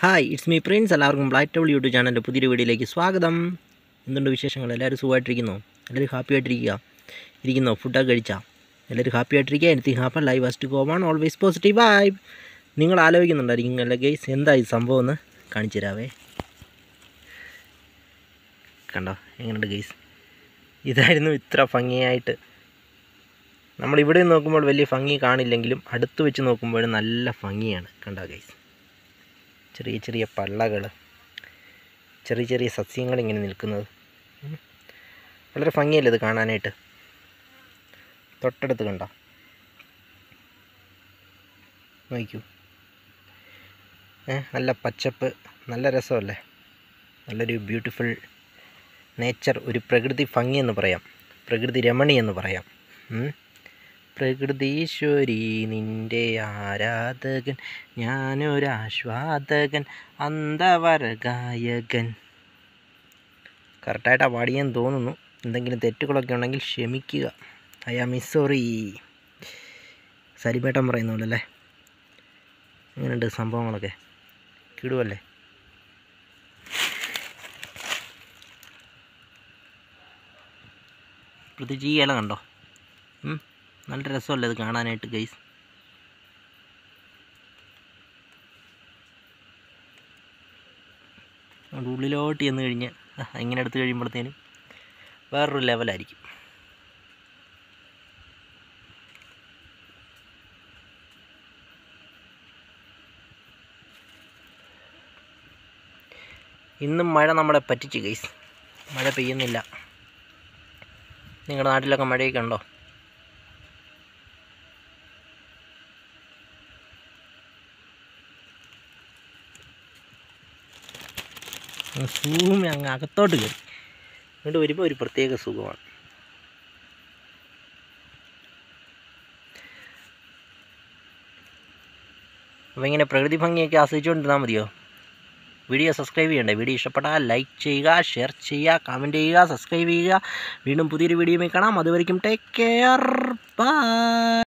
Hi it's me Prince എല്ലാവർക്കും black table YouTube ചാനലിൻ്റെ പുതിയൊരു വീഡിയോയിലേക്ക് സ്വാഗതം എന്തുണ്ട് വിശേഷങ്ങൾ എല്ലാവരും സുഖമായിട്ടിരിക്കുന്നോ എല്ലാവരും ഹാപ്പി ആയിട്ടിരിക്കുക ഇരിക്കുന്നോ ഫുഡൊക്കെ കഴിച്ചാൽ എല്ലാവരും ഹാപ്പി ആയിട്ടിരിക്കുക anything happen live first go on always positive vibe നിങ്ങൾ ആലോചിക്കുന്നുണ്ടായിരിക്കും അല്ല ഗെയ്സ് എന്താ ഈ സംഭവം എന്ന് കാണിച്ചു തരാവേ കണ്ടോ എങ്ങനെയുണ്ട് ഗെയ്സ് ഇതായിരുന്നു ഇത്ര ഭംഗിയായിട്ട് നമ്മളിവിടെ നോക്കുമ്പോൾ വലിയ ഭംഗി കാണില്ലെങ്കിലും അടുത്ത് വെച്ച് നോക്കുമ്പോൾ നല്ല ഭംഗിയാണ് കണ്ടോ ഗൈസ് ചെറിയ ചെറിയ പള്ളകൾ ചെറിയ ചെറിയ സസ്യങ്ങൾ ഇങ്ങനെ നിൽക്കുന്നത് ഉം. വളരെ ഭംഗിയല്ലേ ഇത് കാണാനായിട്ട് തൊട്ടടുത്ത് കണ്ടോ നോക്കൂ ഏ നല്ല പച്ചപ്പ് നല്ല രസമല്ലേ നല്ലൊരു ബ്യൂട്ടിഫുൾ നേച്ചർ ഒരു പ്രകൃതി ഭംഗി എന്ന് പറയാം പ്രകൃതി രമണി എന്ന് പറയാം ഉം. പ്രകൃതീശ്വരി നിന്റെ ആരാധകൻ ഞാനൊരാശ്വാദകൻ അന്തവരഗായകൻ കറക്റ്റായിട്ടാണ് പാടിയെന്ന് തോന്നുന്നു എന്തെങ്കിലും തെറ്റുകളൊക്കെ ഉണ്ടെങ്കിൽ ക്ഷമിക്കുക ഐ ആം മിസ് സോറി സരിപേട്ടൻ പറയുന്ന പോലെ അല്ലേ എങ്ങനെയുണ്ട് സംഭവങ്ങളൊക്കെ കിടുവല്ലേ പ്രത്യേകിച്ച് ഈ ഇല കണ്ടോ ഉം. നല്ല രസമല്ലേ ഇത് കാണാനായിട്ട് ഗൈസ് അതുകൊണ്ട് ഉള്ളിലോട്ട് ചെന്ന് കഴിഞ്ഞ് ദാ ഇങ്ങനെ എടുത്ത് കഴിയുമ്പോഴത്തേനും വേറൊരു ലെവലായിരിക്കും ഇന്നും മഴ നമ്മളെ പറ്റിച്ച് ഗൈസ് മഴ പെയ്യുന്നില്ല നിങ്ങളുടെ നാട്ടിലൊക്കെ മഴയൊക്കെ ഉണ്ടോ സൂമി അങ്ങ് അകത്തോട്ട് കയറി ഇങ്ങോട്ട് വരുമ്പോൾ ഒരു പ്രത്യേക സുഖമാണ് അപ്പോൾ ഇങ്ങനെ പ്രകൃതി ഭംഗിയൊക്കെ ആസ്വദിച്ചുകൊണ്ടിരുന്നാൽ മതിയോ വീഡിയോ സബ്സ്ക്രൈബ് ചെയ്യണ്ടേ വീഡിയോ ഇഷ്ടപ്പെട്ടാൽ ലൈക്ക് ചെയ്യുക ഷെയർ ചെയ്യുക കമൻറ്റ് ചെയ്യുക സബ്സ്ക്രൈബ് ചെയ്യുക വീണ്ടും പുതിയൊരു വീഡിയോയിൽ കാണാം അതുവരെയും ടേക്ക് കെയർ ബൈ